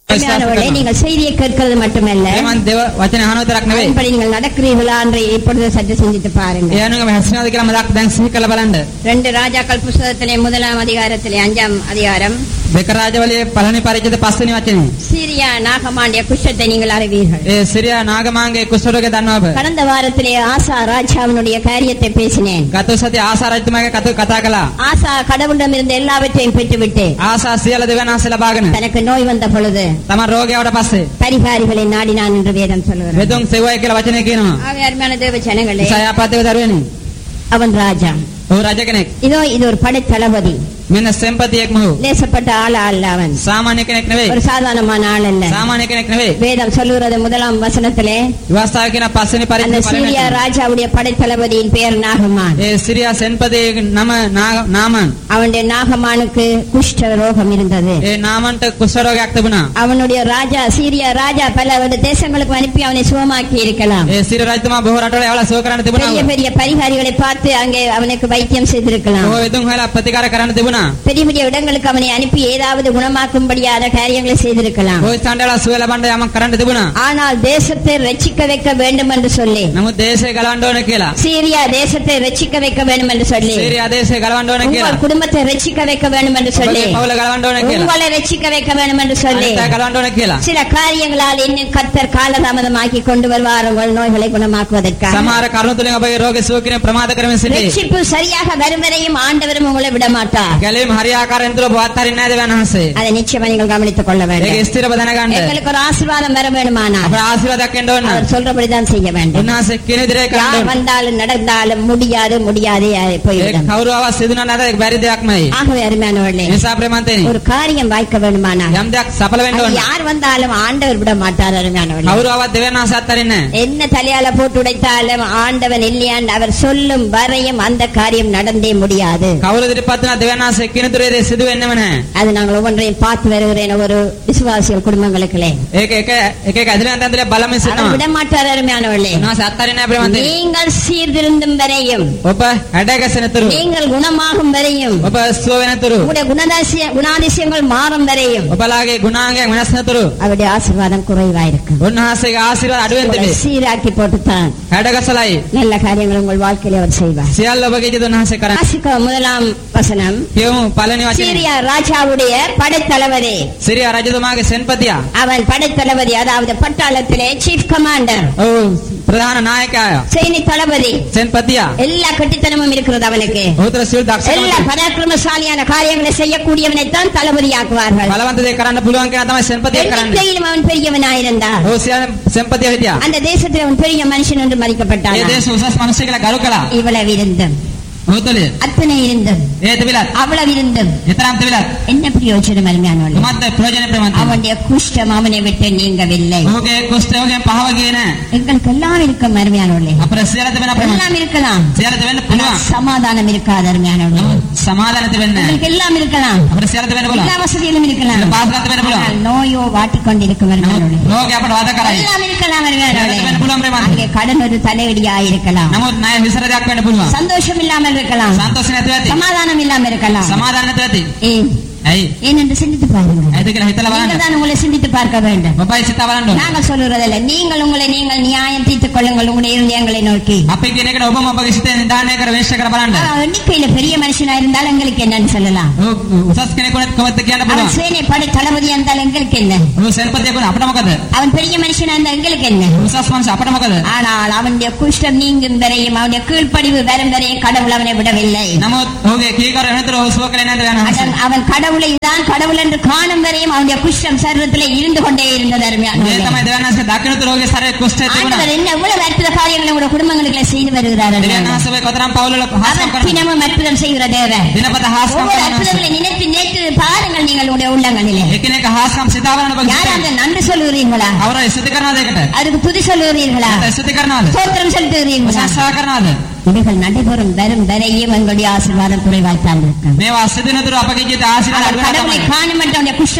உண்மையானவர்களே, நீங்கள் செய்தியை கேட்கிறது மட்டுமல்ல එමන් දෙව වචන අහන විතරක් නෙවෙයි. அதன்படி நீங்கள் நடக்கிறீர்களா என்று இப்பொழுது சற்று சிந்தித்து பாருங்க ඒ අනුව හැසිරෙනවද කියලා මදක් දැන් සිහි කරලා බලන්න. ரெண்டு ராஜாக்கள் புஸ்தகத்திலே முதலாம் அதிகாரத்திலே அஞ்சாம் அதிகாரம் දෙක රාජවලේ පළවෙනි පරිච්ඡේද පස්වෙනි වචනේ. சீரியா நாகமாண்டிய குஷ்டத்தை நீங்கள் அறிவீர்கள் ඒ සිරියා නාගමාංගේ කුෂ්ඨරෝගය දන්නවද? கடந்த வாரத்திலே ஆசா ராஜாவினுடைய காரியத்தை பேசினேன் ගත සති ආසා රජතුමාගේ කතා කතා කළා. ஆசா கடவுளிடம் இருந்த எல்லாவற்றையும் பெற்றுவிட்டு ආසා සියල්ල දෙවියන් වහන්සේ ලබාගෙන தனக்கு நோய் வந்த பொழுது තම රෝගයට පස්සේ பரிகாரிகளை நாடினான் என்று வேதம் சொல்லுகிறார் වෙදුම් සෙවයි කියලා වචනේ කියනවා. ஆகவே அருமையான தேவ ஜனங்களே සයාපතේ දරුවනේ. அவன் ராஜா ඔහු රජ කෙනෙක්. இதோ இது ஒரு படை தளபதி මෙන්න සෙම්පතියෙක්ම ඔහු. லேசப்பட்ட ஆள் அல்ல அவன் සාමාන්‍ය කෙනෙක් නෙවෙයි. ஒரு சாதாரணமான ஆள் அல்ல සාමාන්‍ය කෙනෙක් නෙවෙයි. வேதம் சொல்லுகிறது முதலாம் வசனத்திலே විවස්ථාව කියන පස්වෙනි அந்த පරිච්ඡේද சீரியா පළවෙනි. ராஜாவுடைய படைத்தளபதியின் பெயர் நாகமான் ඒ සිරියා සෙන්පතේ නම නා- නාමන්. அவனுடைய நாகமானுக்கு குஷ்ட ரோகம் இருந்தது ඒ නාමන්ට කුෂ්ඨරෝගයක් තිබුණා. அவனுடைய ராஜா சீரியா ராஜா பல தேசங்களுக்கு அனுப்பி அவனை சுகமாக்கி இருக்கலாம் ඒ සිරිය රජතුමා බොහෝ රටවල එවලා සුව කරන්න பெரிய තිබුණා. பெரிய பரிகாரிகளை பார்த்து அங்கே அவனுக்கு வைத்தியம் செய்திருக்கலாம் බොහෝ වෙදුම් හොයලා ප්‍රතිකාර කරන්න තිබුණා. பெரிய பெரிய இடங்களுக்கு அவனை அனுப்பி ஏதாவது குணமாக்கும்படியான காரியங்களை செய்திருக்கலாம் බොහෝ ස්ථානවල සුව ලබන්න යමක් කරන්න තිබුණා. ஆனால் தேசத்தை ரட்சிக்க வைக்க வேண்டும் என்று சொல்லி නමුත් දේශය ගලවන්න ඕන කියලා. சீரியா தேசத்தை ரட்சிக்க வைக்க வேண்டும் என்று சொல்லி සිරියා දේශය ගලවන්න ඕන කියලා. உங்கள் குடும்பத்தை ரட்சிக்க வைக்க வேண்டும் என்று சொல்லி ඔබගේ පවුල ගලවන්න ඕන කියලා. உங்களை ரட்சிக்க வைக்க வேண்டும் என்று சொல்லி අනිත් අය ගලවන්න ඕන කියලා. சில காரியங்களால் இன்னும் கத்தர் காலதாமதமாக்கி கொண்டு வருவார் உங்கள் நோய்களை குணமாக்குவதற்காக සමහර කරුණු තුලින් ඔබගේ රෝගී සුව කිරීම ප්‍රමාද කරමින් සිටී. ரட்சிப்பு சரியாக வரும் வரையும் ஆண்டவரும் உங்களை விட மாட்டார் ගැලවීම හරියාකාරයෙන් තුල බවත් හරින්නේ නැහැ දෙවියන් වහන්සේ. அதை நிச்சயமா நீங்கள் கவனித்துக் கொள்ள ඒක வேண்டும் ස්ථිරව දැනගන්න. எங்களுக்கு ஒரு ஆசீர்வாதம் வர வேண்டுமானால் අපේ ආශිර්වාදයක් එන්න ඕන. அவர் சொல்றபடிதான் செய்ய வேண்டும் උන්වහන්සේ කියන විදිහට කරන්න யார் ඕන. வந்தாலும் நடந்தாலும் முடியாது முடியாதே ඒ போய்விடும் කවුරු ආව සිදුන නැද ඒක බැරි දෙයක්මයි. ஆகவே அருமையானவர்களே ඒ නිසා ප්‍රේමන්තේනි. ஒரு காரியம் வாய்க்க வேண்டுமானால் යම් දෙයක් සඵල වෙන්න அது ඕන. யார் வந்தாலும் ஆண்டவர் விட மாட்டார் அருமையானவர்களே කවුරු ආවත් දෙවියන් වහන්සේ අත්තරින්නේ නැහැ. என்ன தலையால போட்டு உடைத்தாலும் ஆண்டவன் இல்லையாண்டு அவர் சொல்லும் வரையும் அந்த காரியம் நடந்தே முடியாது කවුරු ඉදිරිපත් වෙනා දෙවියන් වහන්සේ කියන තුරේ දේ සිදු වෙන්නේම නැහැ. அது நாங்கள் ஒவ்வொன்றையும் பார்த்து வருகிறேன் ஒரு விசுவாசிகள் குடும்பங்களுக்குள்ளே ඒක එක එක එක ඇදලා නැතන්දල බලමින් அவர் සිටනවා. விட மாட்டார் அருமையானவர்களே උන්වහන්සේ අත්තරින්නේ නැහැ ප්‍රේමන්තේනි. நீங்கள் சீர்திருந்தும் வரையும் ඔබ හැඩගැසෙන තුරු நீங்கள் குணமாகும் வரையும் ඔබ සුව වෙන තුරු உங்களுடைய குணதாசிய குணாதிசயங்கள் மாறும் வரையும் ඔබලාගේ ගුණාංගයන් වෙනස් වෙන තුරු அவருடைய ஆசீர்வாதம் குறைவாயிருக்கும் උන්වහන්සේගේ ආශිර්වාද අඩු වෙන உங்களை තිබේ. சீராக்கி போட்டுத்தான் හැඩගැසලයි நல்ல காரியங்கள் உங்கள் வாழ்க்கையில அவர் செய்வார் සියල්ල ඔබගේ ජීවිත උන්වහන්සේ කරන්නේ. வாசிக்க முதலாம் வசனம் කියමු පළවෙනි වචනේ. சீரியா ராஜாவுடைய படைத்தளபதி සිරියා රජතුමාගේ සෙන්පතියා. அவன் படைத்தளபதி அதாவது பட்டாளத்திலே சீஃப் கமாண்டர் ඔව් ප්‍රධාන නායකයා. சைனி தளபதி සෙන්පතියා. எல்லா கட்டித்தனமும் இருக்கிறது அவனுக்கு ඔහුතර සියලු දක්ෂකම් எல்லா பராக்கிரமசாலியான காரியங்களை செய்யக்கூடியவனைத்தான் தளபதியாக்குவார்கள் බලවන්ත දේ කරන්න පුළුවන් කෙනා තමයි සෙන්පතිය කරන්නේ. எண்ணிக்கையிலும் அவன் பெரியவனாயிருந்தான் ඔහු සියල්ල සෙන්පතිය හිටියා. அந்த தேசத்தில் அவன் பெரிய மனுஷன் என்று ඒ மதிக்கப்பட்டான் දේශ උසස් මිනිස්සු කියලා ගරු කළා. இவ்வளவு இருந்தும் ඔහු තුළ அத்தனை இருந்தும் ඒ තිබිලත් அவ்வளவு இருந்தும் එතරම් තිබිලත් என்ன பிரயோஜனம் அருமையானவர்களே කුමක්ද ප්‍රයෝජන ප්‍රමන්ත. அவனுடைய குஷ்டம் அவனை விட்டு நீங்கவில்லை ඔහුගේ කුෂ්ඨයෙන් පහව ගියේ නැහැ. எங்களுக்கு எல்லாம் இருக்கும் அருமையானவர்களே අපර සියල්ල තිබෙන ප්‍රමන්ත. எல்லாம் இருக்கலாம் සියල්ල තිබෙන්න ஆனால் පුළුවන්. சமாதானம் இருக்காது அருமையானவர்களே නමුත් සමාදාන තිබෙන්නේ නැහැ. உங்களுக்கு எல்லாம் இருக்கலாம் අපර සියල්ල තිබෙන්න எல்லா පුළුවන්. வசதிகளும் இருக்கலாம் சில பாதுகாத்து வேணும் போல. ஆனால் நோயோ வாட்டிக்கொண்டிருக்கும் නමුත් அருமையானவர்களே රෝගය අපට වද කරයි. எல்லாம் இருக்கலாம் அருமையானவர்களே சில பேர் புலம் பிரேமா. அங்கே கடன் ஒரு தலைவலியா இருக்கலாம் නමුත් ණය විසරදයක් වෙන්න පුළුවන්. சந்தோஷம் இல்லாமல் இருக்கலாம் සන්තෝෂ නැතුව ඇති. சமாதானம் இல்லாமல் இருக்கலாம் සමාදාන නැතුව ඇති. ஏன் ඇයි? ஏன் என்று சிந்தித்து பாருங்கள் ඇයිද කියලා හිතලා நீங்கள் බලන්න. தான் உங்களை சிந்தித்து பார்க்க வேண்டும் ඔබයි සිතා බලන්න ඕනේ. நாங்கள் சொல்லுறதில்ல நீங்கள் உங்களை நீங்கள் நியாயம் தீர்த்துக் கொள்ளுங்கள் உங்களுடைய இருதயங்களை நோக்கி අපි කියන එකට ඔබම ඔබගේ සිතේ නිදානය කර වේශ කර බලන්න. ஆனா, எண்ணிக்கையில பெரிய மனுஷனா இருந்தால் எங்களுக்கு என்னன்னு சொல்லலாம் ඔව් උසස් කෙනෙකුට කොහොමද කියන්න அவன் පුළුවන්. சேனை படை தளபதியா இருந்தால் எங்களுக்கு என்ன ඔව් සෙල්පතිය කොහොමද අපිට මොකද? அவன் பெரிய மனுஷனா இருந்தால் எங்களுக்கு என்ன උසස් මනුෂ්‍ය අපිට මොකද? ஆனால் அவனுடைய குஷ்டம் நீங்கும் வரையும் அவனுடைய கீழ்ப்படிவு வரும் வரையும் கடவுள் அவனை விடவில்லை නමුත් ඔහුගේ කීකර වෙනතර ඔහු සුව කළේ නැද්ද යන அவன் அவன் கடவுளை தான் கடவுள் என்று காணும் வரையும் அவனுடைய குஷ்டம் சரீரத்திலே இருந்து கொண்டே இருந்தது මේ அருமையான තමයි දෙවනස්ගේ දකින්නතර ඔහුගේ ශරීරයේ කුෂ්ඨය තිබුණා. ஆண்டவர் என்ன எவ்வளவு அற்புத காரியங்களை உங்களுடைய குடும்பங்களுக்குள்ள செய்து வருகிறார் அருமையானவர்களே. දෙවනස්ගේ කොතරම් පවුලල හාස්කම් அவர் කරනවා. தினமும் அற்புதம் செய்கிற தேவன் දිනපත හාස්කම් ஒவ்வொரு කරනවා. அற்புதங்களை நினைத்து நேற்று பாருங்கள் நீங்கள் உங்களுடைய உள்ளங்களிலே එකිනෙක හාස්කම් සිතා බලන ඔබ யார் அந்த நன்றி சொல்லுகிறீர்களா අවර ස්තුති කරනවාද ඒකට? அதுக்கு துதி சொல்லுகிறீர்களா නැත්නම් ස්තුති කරනවාද? சோத்திரம் செலுத்துகிறீர்களா ප්‍රශංසා කරනවාද? இவைகள் நடைபெறும் வரும் வரையும் எங்களுடைய ஆசீர்வாதம் குறைவாய்த்தான் இருக்கும் මේවා සිදු නැතුව අපගේ ජීවිත ආශිර්වාද அவர் අඩු වෙනවා கடவுளை තමයි. காணும் மட்டும் அவனுடைய குஷ்டம்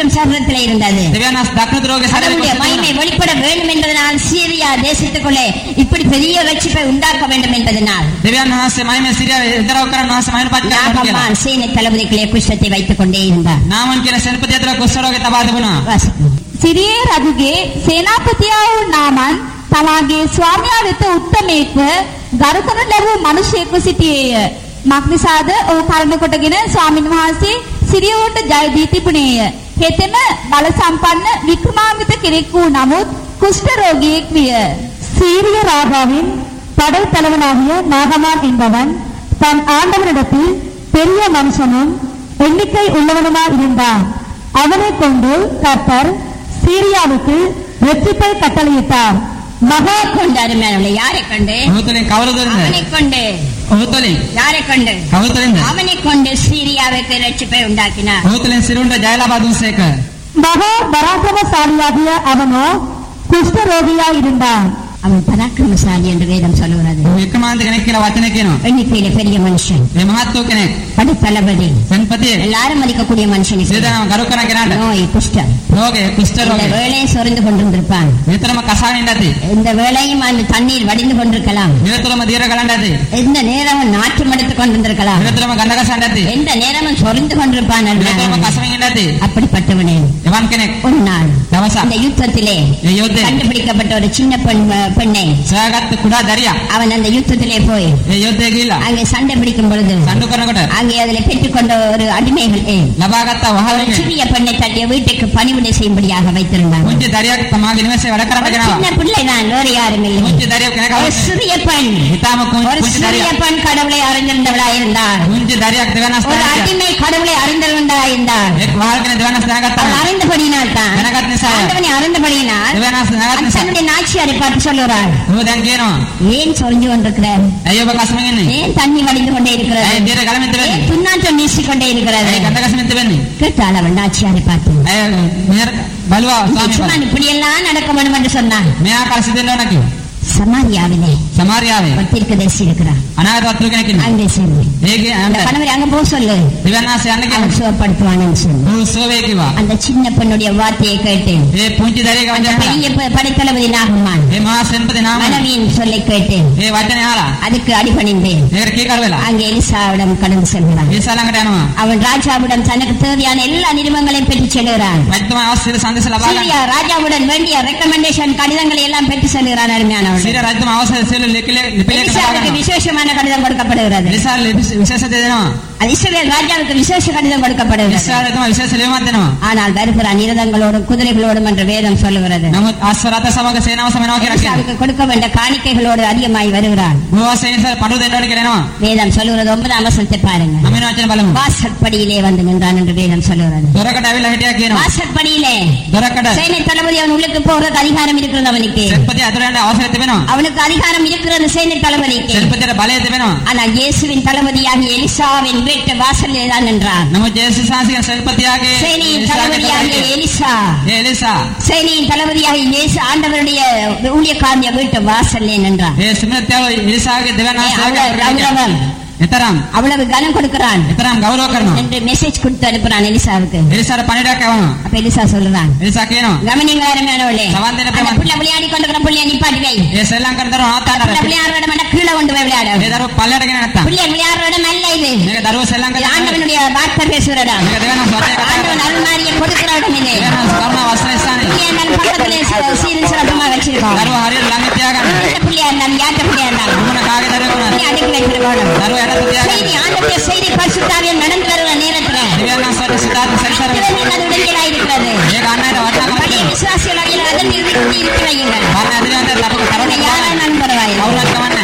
வெளிச்சம் சர்வத்தில் இருந்தது දෙවියන් වහන්සේ දක්න රෝගේ கடவுளுடைய සරල மகிமை வெளிப்பட வேண்டும் என்பதனால் சீரியா தேசத்துக்குள்ளே இப்படி பெரிய ரட்சிப்பை உண்டாக்க வேண்டும் என்பதனால் දෙවියන් වහන්සේ මහිම සිරිය ඉදරව කරන්න වහන්සේ මහිම පත් කරන්න කියලා. நாகம்மான் சேனை தளபதிகளே குஷ்டத்தை வைத்துக் கொண்டே இருந்தார் නාමන් කියන සෙනපති අතර කුෂ්ඨ රෝගේ තබා තිබුණා. வாசிப்போம். සිරියේ රජුගේ සේනාපතියා වූ නාමන් තමාගේ ස්වාමියා වෙත උත්තමයෙක්ව ගරු කරන ලැබූ මිනිසෙක්ව සිටියේය. මක්නිසාද ඔහු කරුණ කොටගෙන ස්වාමින් වහන්සේ සිරියෝට ජය දී තිබුණේය. හෙතෙම බල සම්පන්න වික්‍රමාන්විත කෙනෙක් වූ නමුත් කුෂ්ඨ රෝගියෙක් විය. சீரிய ராஜாவின் படை தலைவனாகிய நாகமான் என்பவன் தன் ஆண்டவனிடத்தில் பெரிய மனுஷனும் எண்ணிக்கை உள்ளவனுமாய் இருந்தான் அவனைக் கொண்டு கர்த்தர் சீரியாவுக்கு வெற்றிப்பை கட்டளையிட்டார் மகா கொண்டு அருமையானவர்களே யாரை கொண்டு ඔහු තුලින් කවුරුද அவனை ඉන්නේ? கொண்டு ඔහු තුලින් யாரை கொண்டு කවුරු තුලින්ද? அவனை கொண்டு சீரியாவுக்கு ரட்சிப்பை உண்டாக்கினார் ඔහු තුලින් සිරුන්ට ජය ලබා දුන්සේක. மகா பராக்கிரமசாலியாகிய அவனோ குஷ்டரோகியாய் இருந்தான் அவன் பராக்கிரமசாலி என்று வேதம் சொல்லுகிறது ඔහු වික්‍රමාන්ත කෙනෙක් කියලා වචන කියනවා. எண்ணிக்கையில பெரிய மனுஷன் මේ මහත් වූ කෙනෙක්. படைத்தளபதி සෙනපතියෙක්. எல்லாரும் மதிக்கக்கூடிய மனுஷன் සියදෙනාම ගරු කරන කෙනාට நோய் குஷ்டம் රෝගේ කුෂ්ඨ இந்த රෝගේ. வேளையை சொரிந்து கொண்டிருந்திருப்பான் නිතරම කසාගෙන ඉන්න ඇති. இந்த வேளையும் அந்த தண்ணீர் வடிந்து கொண்டிருக்கலாம் නිරතුරුම දීර ගලන්න ඇති. எந்த நேரமும் நாற்றம் எடுத்துக் கொண்டிருந்திருக்கலாம் නිරතුරුම ගඳ ගසන්න ඇති. எந்த நேரமும் சொரிந்து கொண்டிருப்பான் නිරතුරුම அருமையானவர்களே. කසමින් ඉන්න ඇති. அப்படிப்பட்டவனே එවන් කෙනෙක්. ஒரு நாள் දවසක් அந்த யுத்தத்திலே මේ යුද්ධේ கண்டுபிடிக்கப்பட்ட ஒரு சின்ன பெண் பெண்ணை සොයාගත්ත කුඩා දරියා. அவன் அந்த யுத்தத்திலே போய் මේ යුද්ධය ගිහිල්ලා அங்கே சண்டை பிடிக்கும் பொழுது සම්ඩු කරනකොට அங்கே அதில் பெற்றுக்கொண்ட ஒரு அடிமைகள் ஏ, ලබාගත්ත ஒரு වහලෙක சிறிய பெண்ணை தன்னுடைய வீட்டுக்கு பணிவிடை செய்யும்படியாக வைத்திருந்தாங்க පුංචි දරියක් තමාගේ නිවසේ වැඩ කරන්න ஒரு ගෙනාවා. சின்ன பிள்ளைதான் வேறு யாரும் இல்லை පුංචි දරියක් කෙනෙක් ஒரு අවශ්‍ය. சிறிய பெண் හිතාම ஒரு පුංචි சிறிய දරියක්. பெண் கடவுளை அறிந்திருந்தவளாய் இருந்தார் පුංචි දරියක් දෙවනස් ஒரு දැනගත්තා. அடிமை கடவுளை அறிந்திருந்தவளாய் இருந்தார் එක් වහල් කෙනෙක් දෙවනස් அவள் දැනගත්තා. அறிந்தபடியினால் தான் දැනගත් නිසා ஆண்டவனை அறிந்தபடியினால் දෙවනස් දැනගත් அந்த නිසා தன்னுடைய நாச்சியாரை பார்த்து சொல்லுகிறாள் ඌ දැන් කියනවා ஏன் சொரிஞ்சு கொண்டிருக்கிறார் ඇයි ඔබ කසමින් ඉන්නේ? ஏன் தண்ணி வடிந்து கொண்டே ඇයි இருக்கிறது දීර ගලමින් ஏன் තිබෙන්නේ? துண்ணாற்றம் வீசிக்கொண்டே இருக்கிறது ඇයි ගඳ ගසමින් තිබෙන්නේ? கேட்டாள் அவள் நாச்சியாரை பார்த்து ඇයි මෙහෙර බලුවා ස්වාමී சும்மா බලන්න. இப்படி எல்லாம் நடக்க வேண்டும் என்று சொன்னான் මේ ආකාර සිදෙන්න ඕන කිව්වා. சமாரியாவிலே සමාරියාවේ ஒரு தீர்க்கதரிசி இருக்கிறார் අනාගත වතුර කෙනෙක් ඉන්නවා. அங்கே சென்று ඒකේ அந்த අන්න கணவரை அங்க போக சொல்லு දෙවනස් යන්න அவன் කියනවා. சுகப்படுத்துவான்னு சொல்லு ඌ සෝවේ කිව්වා. அந்த சின்ன பெண்ணுடைய வார்த்தையை கேட்டு ඒ පුංචි දරියක அந்த වචන பெரிய ப- படைத்தளபதி நாகம்மான் ඒ මහා සෙන්පති නාම மனைவியின் சொல்லை கேட்டு ඒ වචනේ අහලා அதுக்கு அடிபணிந்தேன் ඒකට කීකර වෙලා அங்கே எலிசாவிடம் கடந்து செல்கிறான் ඒසා ළඟට යනවා. அவன் ராஜாவிடம் தனக்கு தேவையான எல்லா நிருபங்களையும் பெற்று செல்கிறான் රජතුමා අවශ්‍ය සන්දේශ ලබා ගන්න. சீரியா ராஜாவுடன் வேண்டிய ரெக்கமெண்டேஷன் கடிதங்களை எல்லாம் பெற்று செல்கிறான் அருமையானவன் සිර රජතුමා අවශ්‍ය සියලු ලිපිලේ ලිපිලේක ලබා எலிசாவுக்கு ගන්නවා. விசேஷமான கடிதம் கொடுக்கப்படுகிறது එනිසා ලිපි- විශේෂ දේ දෙනවා. அது இஸ்ரவேல் ராஜாவுக்கு விசேஷ கடிதம் கொடுக்கப்படுகிறது ඉස්රායල් රජතුමා විශේෂ ලියුමක් දෙනවා. ஆனால் வருகிறான் இருதங்களோடும் குதிரைகளோடும் என்று வேதம் சொல்லுகிறது නමුත් අස්වරත සමග සේනාව සමනවා කියලා කියනවා. எலிசாவுக்கு கொடுக்க வேண்டிய காணிக்கைகளோடு அதிகமாய் வருகிறான் භූවාසයෙන් ඉස්සර පඩු දෙන්න ඕන කියලා එනවා. வேதம் சொல்லுகிறது ஒன்பதாம் வசனத்தை பாருங்க නමින වචන බලමු. வாசற்படியிலே வந்து நின்றான் என்று வேதம் சொல்லுகிறது දොරකට ඇවිල්ලා හිටියා කියනවා. வாசற்படியிலே දොරකට சேனை தளபதி அவன் உள்ளுக்கு போறது அதிகாரம் இருக்கிறது அவனுக்கு සෙල්පති අතර යන්න අවශ්‍ය තිබෙනවා. அவனுக்கு அதிகாரம் இருக்கிறது சேனை தளபதிக்கு සෙල්පතියට බලය තිබෙනවා. ஆனால் இயேசுவின் தளபதியாகிய எலிசாவின் வீட்டு வாசலிலே தான் நின்றான் නමුත් ජේසුස් වහන්සේගේ සෙල්පතියාගේ சேனையின் தளபதியாகிய எலிசா ඒ එලිසා சேனையின் தளபதியாகிய இயேசு ஆண்டவருடைய ஊழியக்காரிய வீட்டு வாசல்லே நின்றான் ඒ සිමනත්යාව එලිසාගේ දෙවන ඒ අவ்வளவு கௌரவம். එතරම් அவ்வளவு கனம் கொடுக்கிறான் එතරම් ගෞරව කරනවා. என்று மெசேஜ் கொடுத்து அனுப்புறான் எலிசாவுக்கு එලිසාට පණිඩක් යවනවා. அப்ப எலிசா சொல்லுறான் එලිසා කියනවා கவனிங்க அருமையானவளே சவால் தின அந்த பிரமாணம். புள்ள விளையாடி கொண்டிருக்கிற புள்ளைய நிப்பாட்டி வை ඒ ශ්‍රී ලංකන් දරුවෝ ආතාන புள்ள விளையாடுற இடம் வேண்டாம், கீழே கொண்டு போய் விளையாடு ඒ දරුවෝ පල්ලයට ගෙන නැත්තම් புள்ளைய விளையாடுற இடம் அல்ல இது මේක දරුවෝ ශ්‍රී ලංකන් இது ஆண்டவனுடைய வார்த்தை பேசுற இடம் මේක දෙවන සත්‍ය කතා ஆண்டவன் அருள்மாரியை கொடுக்கிற இடம் இது දෙවන කරුණ වස්ත්‍ර ස්ථානේ புள்ளைய இருந்தாலும் பக்கத்திலே சீ- சீரும் சிறப்புமா வச்சிருக்கோம் දරුවෝ හරියට ළඟ තියාගන්න எந்த புள்ளையா இருந்தாலும் யார்கிட்ட புள்ளையா இருந்தாலும் මොන කාගේ දරුවෝ புள்ளைய அடக்கி வைக்கிறோம் දරුවෝ යට තියාගන්න செய்தி ஆண்டவருடைய செய்தி பரிசுத்தாவியம் நடந்து வருகிற நேரத்துல දෙවියන් වහන්සේට සිතාත් සැරිසර இதுவரை அது உடனடியாக இருக்கிறது ඒක අන්නයට වටනකම பழைய விசுவாசிகள் அவையில் அதன் இறுதி இருக்க வையுங்கள் පරණ ඇදිරියන්ට ලබක அவனை කරන්නේ யாரானாலும் பரவாயில்லை කවුරුත් කමන්නේ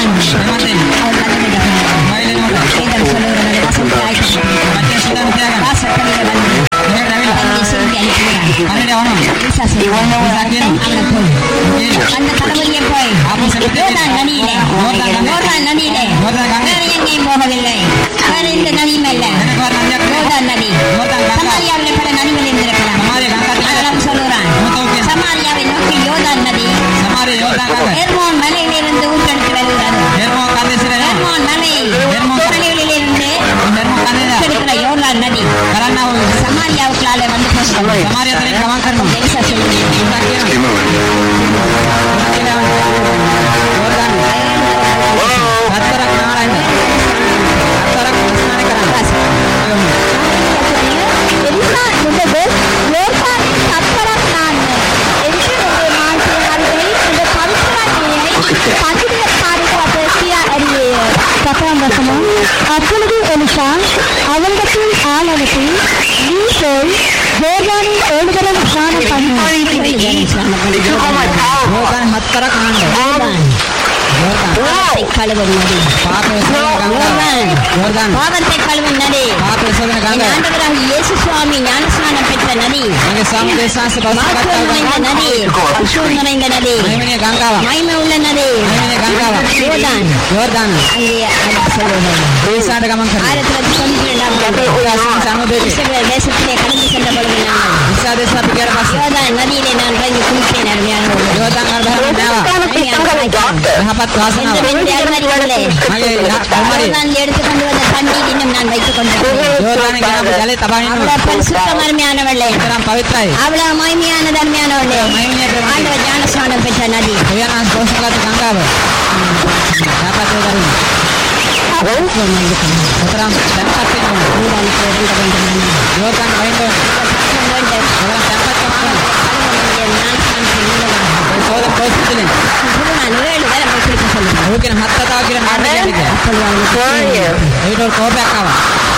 එමන්දේ அவன் நல்ல වයිලෙනකොට வேதம் சொல்லுகிறது வசனத்தை ஆய்வு මැද සිතාත් තියාගන්න வாசற்படியில வந்து මේකට ඇවිල්ලා தன்னுடைய செய்தி அனுப்புகிறான் පණිඩ යවනවා ஈசா சொல்லுவான் அவனை போய் ඒ அந்த தலைவலியை போய் யோர்தான் நதியிலே யோர்தான் நதியிலே வேற எங்கேயும் போகவில்லை வேற எந்த நதியும் இல்ல වෙනකවත් නදියක් නෑ யோர்தான் நதி யோர்தான் கங்கா. சமாரியாவிலே பல நதிகள் இருந்திருக்கலாம் සමාරිය ගංගා அதெல்லாம் சொல்லுறான் சமாரியாவை நோக்கி யோர்தான் நதி සමාරිය යෝදාන සමාරිය අතරින් ගමන් කරනවා. දෙවිසා சொல்லுங்க. Keep moving. යෝර්දාන් හතරක් නාලයිද. හතරක් ස්නාන කරන්න. එනිසා නුඹ ගොස් ලෝකාවේ සත්වරක් නාන්න. එවිට නුඹේ මාංශය හරිදෙයි නුඹ පවිත්‍රාණියයි පංචදින කාර්යක අප කියා ඇරියේය. பத்தாம் வசனம் அப்பொழுது எலிசா அவரிடத்தில் ஆள் அனுப்பி நீ போய் ஜோர்தானில் ஏழு தரம் ஸ்நானம் பண்ணி යෝර්දාන් හතරක් නාන්න. பாவத்தை கழுவும் நதி පාප විසරන ගංගාව. යෝර්දාන් பாவத்தை கழுவும் நதி පාප විසරන என் ගංගාව. ஆண்டவராக இயேசு சுவாமி ஞானஸ்நானம் பெற்ற நதி මගේ ස්වාමී දේශාංශ மாற்றம் நிறைந்த நதி බස්සකට அசூர் நிறைந்த நதி මහිමනීය ගංගාව. மகிமை உள்ள நதி මහිමනීය ගංගාව. யோர்தான் යෝර්දාන அங்கே அடுத்து சொல்லுவது දේශාට ගමන් කරනවා. ஆயிரத்தி தொள்ளாயிரத்தி தொண்ணூற்றி ரெண்டாம் ஆண்டு උදාසීන සමුදේට இஸ்ரவேல் தேசத்திலே கடந்து சென்ற பொழுது நாங்கள் ඉස්සා දේශ අපි ගියාට පස්සේ யோர்தான் நதியிலே நான் இறங்கி குளிப்பேன் அருமையானவர்களே. යෝර්දාන් අරබහම නෑවා. යහපත් වාසනාව. இந்த ரெண்டு அருமதிகளே මගේ කුමාරී யோர்தானில் எடுத்துக்கொண்டு வந்த தண்ணீர் இன்னும் நான் வைத்துக் கொண்டிருக்கிறேன் යෝර්දානේ ගෙනාපු ජලය තබා அவ்வளவு ඉන්නවා. பரிசுத்தம் அருமையானவர்களே තරම් පවිත්‍රයි. அவ்வளவு மகிமையான தர்மையானவர்களே මහිමනීය ප්‍රේමයි. ஆண்டவர் ஞானஸ்நானம் பெற்ற நதி ඔයනා දෝෂගත ගංගාව. යහපත් දරුවෝ. තරම් තැන්පත් වෙනවා. யோர்தானுக்கு இறங்க வேண்டும் நான். යෝර්දාන් වයින්ද சாட்சியம் வேண்டும். තරම් තැන්පත් කරනවා. கடவுளுடைய ஞானஸ்நானத்தின் மூலமாக ඒ සෝදන පොස්තිලෙන්. திருநாள் ஏழு தரம் குளிக்க சொல்லுங்கள் ඕකෙන හත්තතාව කියලා නාමය කියන්නේ. அப்பொழுது அவனுக்கு ඒකට කෝපයක් ආවා.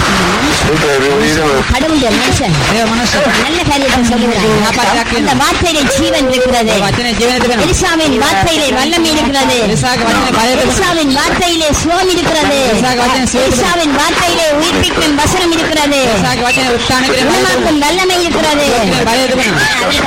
Hey, baby, what are you doing? கடவுளுடைய மனுஷன் ඒ මනුස්ස நல்ல காரியத்தை சொல்லுகிறார் அந்த வார்த்தையிலே ஜீவன் இருக்கிறது වචනේ ජීවන තිබෙනවා. எலிசாவின் வார்த்தையிலே வல்லமை இருக்கிறது එලිසාගේ වචනේ බලය තිබෙනවා. எலிசாவின் வார்த்தையிலே சுகம் இருக்கிறது எலிசாவின் வார்த்தையிலே சுகம் இருக்கிறது. எலிசாவின் வார்த்தையிலே உயிர்ப்பிக்கும் வசனம் இருக்கிறது එලිසාගේ වචනේ උත්සාහන කිරීම බලය තිබෙනවා. குணமாக்கும் வல்லமை இருக்கிறது බලය තිබෙනවා.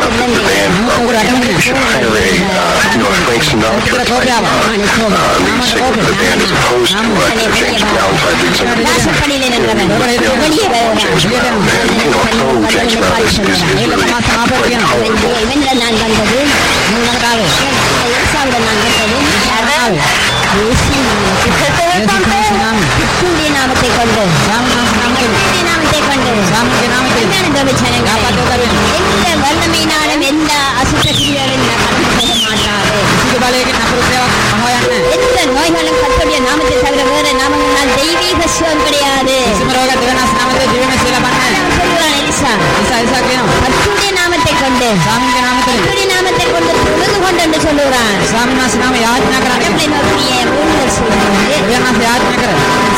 නමුත් ඔබ රටවන්නේ. Tyler, uh, you know, Frank Sinatra, ඒකට කෝපය ආවා. uh, lead singer for the band, is opposed to uh, James Brown type lead singer. வாசப்படியிலே நின்றவன் வெளியே வருகிறான் You know, pro James Brown is, is, is ඒක really තමයි සමාපර කියනවා. இவன் இவனிடம் நான் வந்தது மூணாவது எலிசாவிடம் நான் வந்தது ආවේ. இயேசுவின் நாமத்தில். යේසුස් ක්‍රිස්තුවේ නාමයෙන්. கிறிஸ்துவின் நாமத்தை கொண்டு සාමනාම නාමයෙන්. கிறிஸ்துவின் நாமத்தை கொண்டு සාමගේ නාමයෙන්. அருமையான தேவஜனங்களே, ஞாபகம் தருவேன். எந்த வல்லமையினாலும் எந்த அசுத்த கிரியைகளும் நான் கடந்து போக மாட்டாது කිසි බලයකින් අපරු සේවක් පහවන්නේ නැහැ. எந்த நோய்களும் கர்த்தருடைய நாமத்தை தவிர வேறு நாமங்களால் தெய்வீக சுகம் கிடையாது කිසිම රෝග දෙවනස් නාමයෙන් ජීවන සීල බන්නේ. அவன் சொல்கிறான் எலிசா නිසා එසා කියනවා. கர்த்தருடைய நாமத்தை கொண்டு ස්වාමීන්ගේ නාමයෙන්. கர்த்தருடைய நாமத்தை கொண்டு தொழுது கொண்டு என்று சொல்லுகிறான் ස්වාමීන් වහන්සේ නාම යාඥා කරන්නේ. கடவுளை நோக்கிய ஊழியர் சொல்லும்போது දෙවනස් යාඥා කර.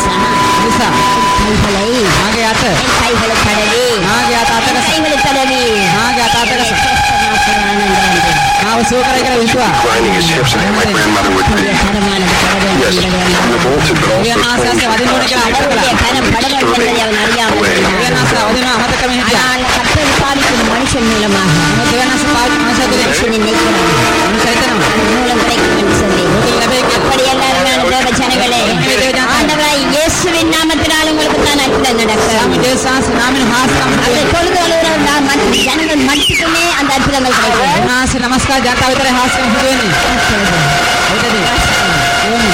නිසා கைகளை මාගේ අත என் கைகளை தடவி මාගේ අත අතක கைகளை தடவி මාගේ අත අතක சொஸ்தமாக்குகிறான் මාව සුව කරයි කියලා විශ්වාස. grinding his hips and my grandmother would be. கரமானது பட Yes, வேண்டும் revolted, but also දෙවනස් ආසය වදින්න ඕනේ කියලා අමතක கடவுளுடைய කළා. கரம் பட வேண்டும் என்பதை அவன் அறியாமல் இருந்தான். දෙවනස් වදිනවා අමතක කරමින් හිටියා. ஆனால் கர்த்தர் பாதிக்கும் மனுஷன் மூலமாக මොකද දෙවනස් පාවිච්චි මාසය තුලින් மனுஷனை நினைக்கிறான் මනුෂ්‍ය හිතනවා. அந்த மூலம் கிடைக்கும் என்று சொல்லி ඕක ලැබෙයි කියලා. அப்படி எல்லாரும் தேவ ஜனங்களே ஆண்டவராய் இயேசுவின் நாமத்தினால் உங்களுக்கு தான் அற்புதம் நடக்கும் ස්වාමී දේශාංශ නාමයෙන් හාස්කම් அந்த தொழுது அலுவலர் நான் மற்ற ஜனங்கள் மட்டுமே அந்த அற்புதங்கள் கிடைக்கும் උන්වහන්සේ නමස්කාර ජනතාව විතරයි හාස්කම් සිදු වෙන්නේ. ඒකදී. ඕනි.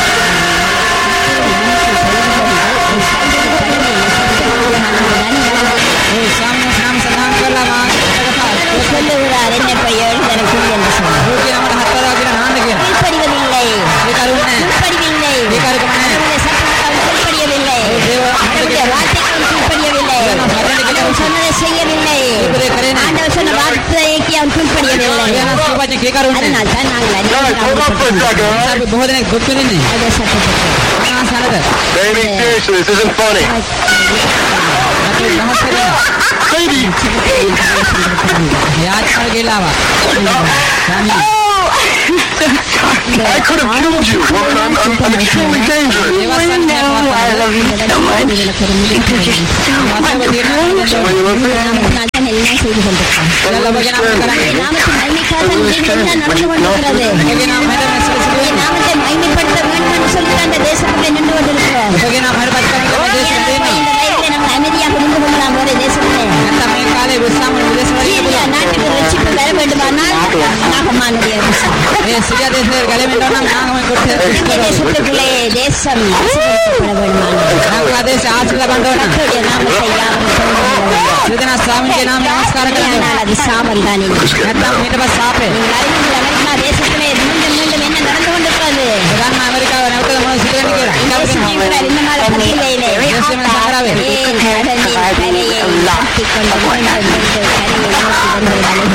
ඒ ස්වාමීන් වහන්සේ නම් සඳහන් කළා මා அவர் சொல்லுகிறார் என்னை போய் எழுந்தன குழி என்று சொல்லி ඕකේ නමට හතරවා කියලා නාන්න කියලා. கீழ்ப்படிவதில்லை ඒ කරුණ නැහැ. கீழ்ப்படிவில்லை ඒ කරුණ නැහැ. அவருடைய சட்டத்துக்கு அவன் கீழ்ப்படியவில்லை දේව அவருடைய வார்த்தைக்கு அவன் கீழ்ப்படியவில்லை அவன் சொன்னதை செய்யவில்லை ඒකේ කරේ නැහැ. ஆண்டவர் சொன்ன வார்த்தைக்கு அவன் கீழ்ப்படியவில்லை දෙවනස් සුවපච්ච කී කරුණ නැහැ. அதனால் தான் நாங்கள் Guys, hold up for a அறிவிக்கிறோம். second, all right? අපි බොහෝ දෙනෙක් දුක් විඳින්නේ. அதே சட்டத்துக்கு උන්වහන්සේ අරද. Baby, seriously, this isn't funny. අපි දහස් කරලා Baby! යාත්‍රා ගිහලා ආවා. ස්වාමී I could have killed you, woman. I'm, I'm, I'm extremely dangerous. දේවස්සන් Well, you love me? நாமத்தினால் தான் எல்லாம் செய்து கொண்டிருக்கிறோம் ලබගෙන අප කරන්නේ. நாமத்தின் மகிமைக்காக தான் எல்லாம் நடந்து கொண்டிருக்கிறது ඔබගේ නාම හැර මෙසල இந்த நாமத்தை மகிமைப்படுத்த வேண்டும் என்று சொல்லி அந்த தேசத்திலே நின்று கொண்டிருக்கிறோம் ඔබගේ නාම හැර පත් කරන්න මේ දේශන දෙන්න. இந்த வயதிலே நம்ம அமைதியாக நின்று கொள்ளலாம் ஒரு தேசத்திலே නැත්නම් මේ කාලේ විශ්‍රාම විදේශ වල சீரியா நாட்டுக்கு ரட்சிப்பு வர வேண்டுமானால் நாகமானுடைய தேசம். ඒ සිරියා දේශේ ගැලවෙන්න ඕන නම් නාගමෙන් කොට இந்திய தேசத்துக்குள்ளே தேசம் ஆசீர்வதிக்கப்பட வேண்டுமானால் නාග ආදේශ ආශිර්වාද ගන්න ඕන கர்த்தருடைய நாமத்தை யாரும் சொல்ல வேண்டும். සිරිදනා ස්වාමීන්ගේ නාමයෙන් නමස්කාර කරන්න ஆனால் அது சாபம் தான் இல்லை. නැත්නම් ඊට පස්සේ සාපේ நீங்கள் அறிவீர்கள் அமெரிக்கா தேசத்திலே மீண்டும் மீண்டும் என்ன நடந்து கொண்டிருக்கிறது ගන්න ඇමරිකාව නැවත මොනවද සිදු වෙන්නේ කියලා யோசிக்கிறீர்கள் இந்த நாள் பத்திரிகையிலே தேசம் சங்கராவே. ஏன் கடலின் கரையை தாக்கிக் கொண்டு மீண்டும் மீண்டும் கரையை நோக்கி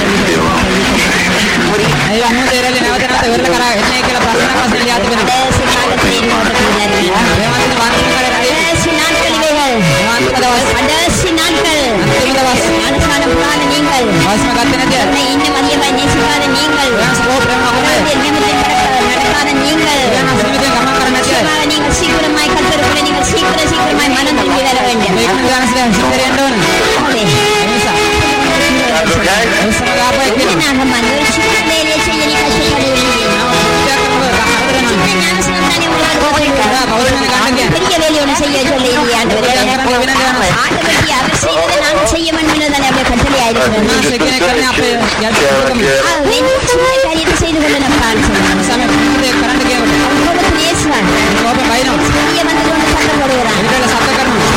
வந்து ඒ අන්න දේරලේ නැවත නැවත වෙරළ කරා එන්නේ කියලා ප්‍රශ්න වශයෙන් ලියා තිබෙනවා கடைசி காலத்தில் நோட்டத்தில் ඒ වන්දින වාන්තිම කරේ கடைசி நாட்கள் இவைகள் වාන්තිම දවස් கடைசி நாட்கள் අන්තිම දවස් ஞானஸ்நானம் புராண நீங்கள் වාස්ම ගත්තේ නැති என்னை இன்னும் அதிகமாய் நேசிக்காத நீங்கள் වෙනස් කෝ ප්‍රේම වුණේ கடவுளுடைய நியமத்தை நடக்க- நடக்காத நீங்கள் වෙනස් නිමිතෙන් ගමන් කරන්නේ නැති நிச்சயமாக நீங்கள் சீக்கிரமாய் கத்தருக்குள்ளே நீங்கள் சீக்கிரம் சீக்கிரமாய் மனம் திரும்பி வர வேண்டும் මේක දානසලෙන් සින්දරෙන්න ඕන ஆமே. ඒ නිසා ඒ සමග ආපයි කියන நாகமான் ஒரு சின்ன வேலையை செய்ய நீ கஷ்டப்படுவீங்க ஞானஸ்நானம் தானே உங்களுக்கு போட்டிருக்கிறார். பெரிய வேலை ஒன்று செய்ய சொல்லி ஆண்டவரே ஆண்டவருக்கு அவர் செய்வதை நாங்கள் செய்ய வேண்டும் என்றுதானே அவருடைய கட்டளையா இருக்கிறது ஆகவே நீ சின்ன காரியத்தை செய்து கொள்ள நம்ம காரணம் உங்களுக்கு நேசுவான் பெரிய வந்து கொண்டு சத்தப்படுகிறான்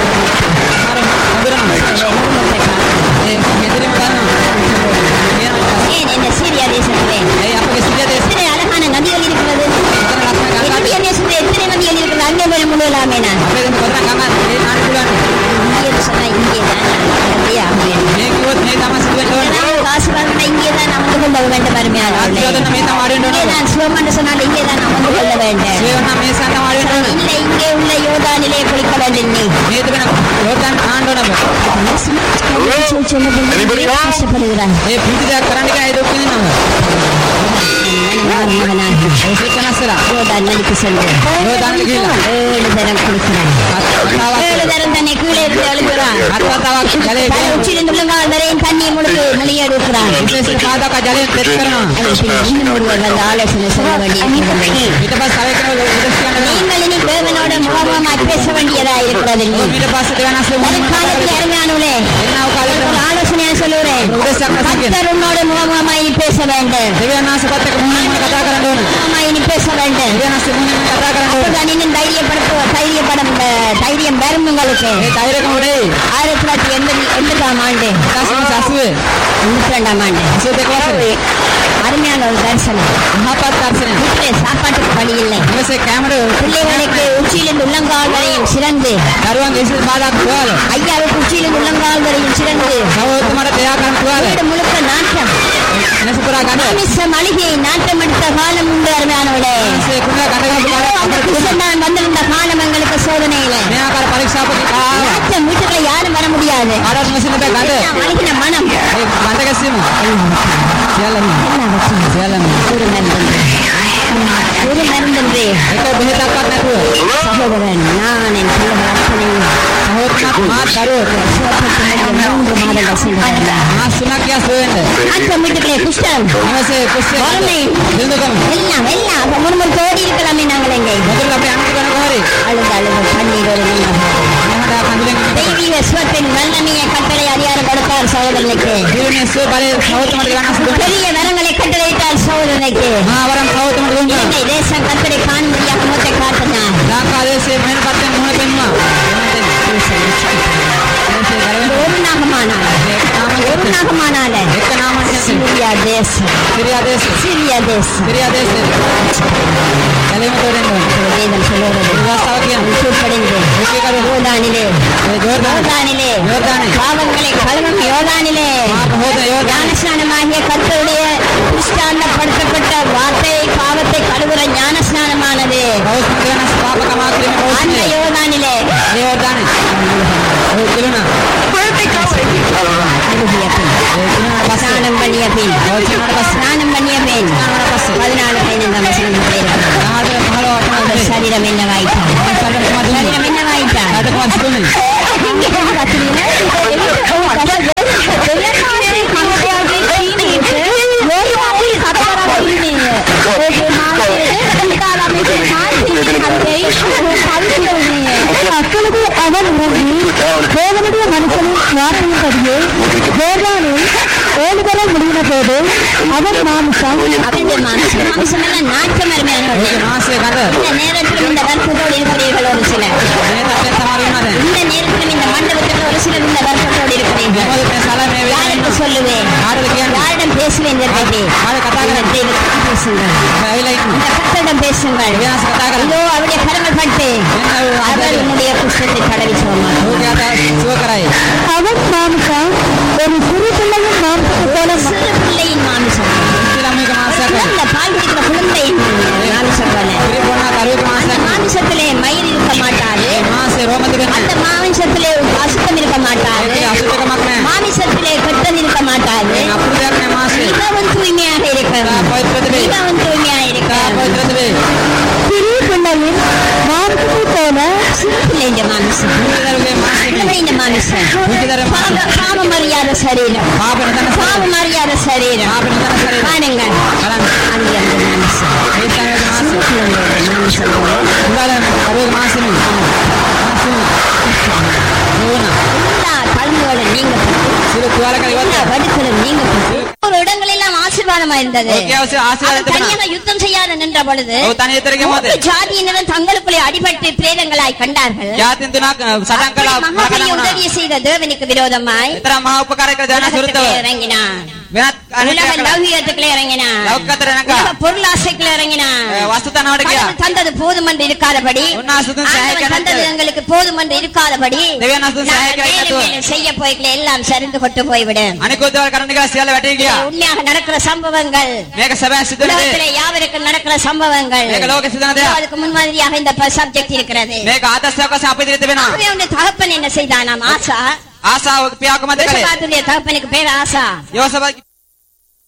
ஏன் இந்த சீரியா தேசத்திலே எத்தனை அழகான நதிகள் இருக்கிறது இந்திய தேசத்தில் எத்தனை நதிகள் இருக்கிறது அங்கே போய் முழுவலாமே நான் இங்கே சொன்னா இங்கே தான் அப்படியே ஆகுவேன் காசு வாங்கினா இங்கே தான் அமர்ந்து கொள்ள வேண்டும் அருமையானவர்களே இங்கே தான் சிவமண்டு சொன்னால் இங்கே தான் அமர்ந்து கொள்ள வேண்டும் இல்லை இங்கே உள்ள யோதானிலே குளிக்க வேண்டும் நீ Anybody else? கஷ்டப்படுகிறான் ඒ පිටිදයක් කරන්න කියලා ඒ දුක් විඳිනවා யோதான் நதிக்கு சென்று யோர்தானுக்கு கீழே. ஏழு தரம் குளிக்கிறான் ஏழு தரம் தன்னை கீழே இருந்து எழுகிறான் අත්වතාවක් ජලය தலை உச்சியிலிருந்து உள்ளங்கால் வரையும் தண்ணி முழுக்க முழுகியெடுக்கிறான் විශේෂ පාදක ජලයෙන් තෙත් කරනවා இன்னும் ஒருவர் வந்து ஆலோசனை சொல்ல வேண்டியிருக்கிறது ඊට පස්සේ තව කෙනෙක් උදෙස් කියනවා நீங்கள் இனி தேவனோட முகமுகமாய் பேச வேண்டியதா இருக்கிறது நீ. ඊට පස්සේ දෙවනස්සේ வருங்காலத்தில் அருமையானவளே එන්නව ஒரு කාලෙට ஆலோசனையை சொல்லுகிறேன் උදෙස්යක් වශයෙන් கர்த்தர் உன்னோட முகமுகமாய் நீ பேச வேண்டும் දෙවියන් වහන්සේපත් එක්ක මුහුණ මුහුණ කතා කරන්න ඕන முகமாய் நீ பேச வேண்டும் දෙවියන් වහන්සේ මුහුණ මුහුණ කතා කරන්න ඕන அப்பதான் இன்னும் தைரியப்படுத்த தைரியப்படம் அஹ், தைரியம் வரும் உங்களுக்கு ඒ ධෛර්යකම උඩේ ஆயிரத்தி தொள்ளாயிரத்தி எண்பது எண்பதாம் ஆண்டு 1980 தொண்ணூத்தி ரெண்டாம் ஆண்டு 82 වසරේ அருமையான ஒரு தரிசனம் මහපත් දර්ශනය வீட்டிலே சாப்பாட்டுக்கு வழி இல்லை නිවසේ කැමර பிள்ளைகளுக்கு உச்சியிலிருந்து உள்ளங்கால் வரையும் சிறந்து දරුවන්ගේ ඉස්සර පාදක් තුවාල ஐயாவுக்கு உச்சியிலிருந்து உள்ளங்கால் வரையும் சிறந்து සහෝදරතුමාට දෙයා කරන්න තුවාල வீடு முழுக்க நாட்டம் එනස පුරා ගන්න மாமிச மளிகை நாட்டம் எடுத்த காலம் உண்டு அருமையானவளே ඊසේ කුණා ගන්න ගන්න அந்த கிருஷ்ணன் வந்திருந்த காலம் எங்களுக்கு சோதனையில මේ ආකාර පරීක්ෂාපති ආවා நாட்டம் வீட்டுக்குள்ள யாரும் வர முடியாது ආරත් මසිනට ගන්න எல்லாம் மளிகின மனம் ඒ ගන්න ගැසීම සියල්ලම සියල්ලම ஒரு மருந்தன்று ஒரு மருந்தன்று එක බෙහෙතක්වත් නැතුව சகோதரன் நான் என் பிள்ளைகள் அத்தனையும் සහෝදරතුමාත් මාත් දරුවෝ சிவப்பத்தினுடைய மூன்று மாதங்கள் சென்றார்கள் මාස් තුනක් යාස් වෙන්න நாட்டம் வீட்டுக்குள்ளே குஷ்டம் නිවසේ කුස්සේ வறுமை දිනුකම எல்லாம் எல்லாம் அப்ப முன்முன் தோடி இருக்கலாமே நாங்கள் எங்கே මොකද අපි අනුක කරන කොහරි அழுது அழுது கண்ணீர் ஒரு நிமிடம். මහඩා කඳුලෙන් தெய்வீக சுவத்தின் வல்லமையை கட்டளை அதிகாரம் கொடுத்தார் சகோதரனுக்கு ජීවනයේ සුව බලය සහෝදරතුමාට ගන්න සුදුන பெரிய வரங்களை கட்டளையிட்டார் சகோதரனுக்கு මහවරම් සහෝදරතුමාට දුන්නා இலங்கை தேசம் கத்தரை காண்படியாக முத்தை காட்டினார் ලංකා දේශයේ මෙහෙම පැත්තෙන් මුහුණ පෙන්වුවා දේශේ ගලවෙන්න ஒரு நாகமானால் ஒரு நாகமானால එක නාමයක් නැති சிரியா தேசம் සිරියා දේශේ சிரியா தேசம் සිරියා දේශේ ගැලවෙන්න තෝරන්න ඕනේ வேதம் சொல்லுகிறது විවස්ථාව කියන්නේ கீழ்ப்படிந்து யோர்தானிலே ඒ ජෝර්දාන யோர்தானிலே யோர்தானே. பாவங்களை கழுவும் யோர்தானிலே මාප හෝද යෝර්දාන ஞானஸ்நானமாகிய கர்த்தருடைய புஷ்டாண்டப்படுத்தப்பட்ட வார்த்தை பாவத்தை கழுவுற ஞானஸ்நானமானது කවුස් කියන ස්ථාපකමා කිරීම அந்த කවුස් யோர்தானிலே ඒ යෝර්දානේ ඔය කිලුණා அழுகிய பின் ඒ කිලුණාට පස්සේ ஸ்நானம் பண்ணிய பின் ஸ்நானம் பண்ணிய பின் பதினாலு பதினைந்தாம் வசனம் இருக்கிறது. ආද පහළ அந்த වටේ சரீரம் என்னவாயிட்டார் சரீரம் என்னவாயிட்டார் කාටවත් සිතුනේ அப்பொழுது அவன் உறங்கி தேவனுடைய மனுஷனின் வார்த்தையின்படியே தேவானில் ஏழு தரம் முடிவின போது அவன் மாமிசம் அவருடைய மாமிசம் மாமிசம் எல்லாம் நாட்டம் அருமையானவர்களே ඒකේ මාංශය ගඳ இந்த நேரத்திலும் இந்த வர்க்கத்தோடு இருக்கிறீர்கள் ஒரு சிலர் මේ තත්ත්වයෙන් සමහර වෙනවා දැන් இந்த நேரத்திலும் இந்த மண்டபத்தில் ஒரு சிலர் இந்த வர்க்கத்தோடு இருக்கிறீர்கள் මොකද මේ සල මේ யாருக்கு වෙලාවේ சொல்லுவேன் කාටද කියන්නේ யாரிடம் பேசுவேன் இந்த கதை කාටද කතා இந்த කරන්නේ தெய்வத்திடம் பேசுங்கள் ඇවිල්ලා ඉන්න இந்த கத்தரிடம் பேசுங்கள் එයාස කතා කරන්නේ இதோ அவருடைய கரங்கள் பட்டு அவர் உன்னுடைய புஷ்பத்தை தடவி சொல்லுவார் ඕකේ අත සුව කරයි அவன் மாமிசம் ஒரு சிறு பிள்ளையின் மாம்சத்தை போல சிறு பிள்ளையின் மாமிசம் ළමයික මාංශයක් குழந்தை பால் குடிக்கிற குழந்தையின் மாமிசம் போல පිරිපොන්න කරුවෙක அந்த මාංශයක් மாமிசத்திலே மயிர் இருக்க மாட்டாது මාංශේ රෝම තිබෙන්නේ அந்த மாமிசத்திலே அசுத்தம் இருக்க மாட்டாது ඒකේ අසුතකමක් නැහැ மாமிசத்திலே கெட்டது இருக்க மாட்டாது මේ අපුරු දෙයක් නෑ මාංශේ மிகவும் தூய்மையாக இருக்கும் පවිත්‍ර තිබේ மிகவும் தூய்மையாக இருக்கும் පවිත්‍ර තිබේ சிறு பிள்ளையின் மாம்சத்தை போல சிறு பிள்ளையின் மாமிசம் දරුවේ මාංශේ பிள்ளையின் மாமிசம் புதிதர பாவ- பாவம் அறியாத சரீரம் පාප නතන பாவம் அறியாத சரீரம் පාප නතන ශරීරය பாருங்கள் බලන්න அங்கே அந்த மாமிசம் ඒ තමයි මාංශේ பிள்ளையோட மாமிசம் போல උදාලන කරුවෙක මාංශෙනි නෝනා எல்லா பழங்குகளும் நீங்கப்பட்டு සිරු තුවාල කර எல்லா ඉවත්ත வடுக்களும் நீங்கப்பட்டு ஒரு இடங்கள் எல்லாம் ஆசீர்வாதமா இருந்தது ඕකේ අවශ්‍ය ආශිර්වාද அவன் තිබෙනවා தனியாக யுத்தம் செய்யாத நின்ற பொழுது ඔව් තනිය තරගේ මොකද மூன்று ஜாதியினரும் தங்களுக்குள்ளே அடிபட்டு பிரேதங்களாய் கண்டார்கள் ජාතින් තුනක් සටන් කළා அப்படி மகாபலி මරණ உதவி செய்த தேவனுக்கு விரோதமாய் එතර මහා උපකාර කළ දෙවන உலகத்துக்குள்ளே සුරුතව இறங்கினான் වෙනත් உலக අනිත් லௌகியத்துக்குள்ளே இறங்கினான் ලෞකිකතර නැගා உலக பொருளாசைக்குள்ளே இறங்கினான் වස්තුතනවට ගියා கடவுள் தந்தது போதும் என்று இருக்காதபடி උන්වහන්සේ ஆண்டவன் සෑහය தந்தது කරන්න எங்களுக்கு போதும் என்று இருக்காதபடி දෙවියන් අසුන් සෑහය நாங்கள் மேலும் කරන්න மேலும் செய்ய போய்களை எல்லாம் சரிந்து கொண்டு போய்விடும் අනිකුත් දේවල් කරන්න කියලා සියල්ල වැටී ගියා உண்மையாக நடக்கிற சம்பவங்கள் මේක සැබෑ සිදුවන දේ உலகத்திலே யாவருக்கும் நடக்கிற சம்பவங்கள் මේක ලෝකෙ සිදුවන දෙයක් அதுக்கு முன்மாதிரியாக இந்த சப்ஜெக்ட் இருக்கிறது මේක ආදර්ශයක් වශයෙන් අපේ ඉදිරියට තිබෙනවා ஆகவே அவனுடைய தகப்பன் என்ன செய்தானாம் ஆசா ආසාව පියාක මත කළේ யோசபாத்துடைய தகப்பனுக்கு பேர் ஆசா යෝසබ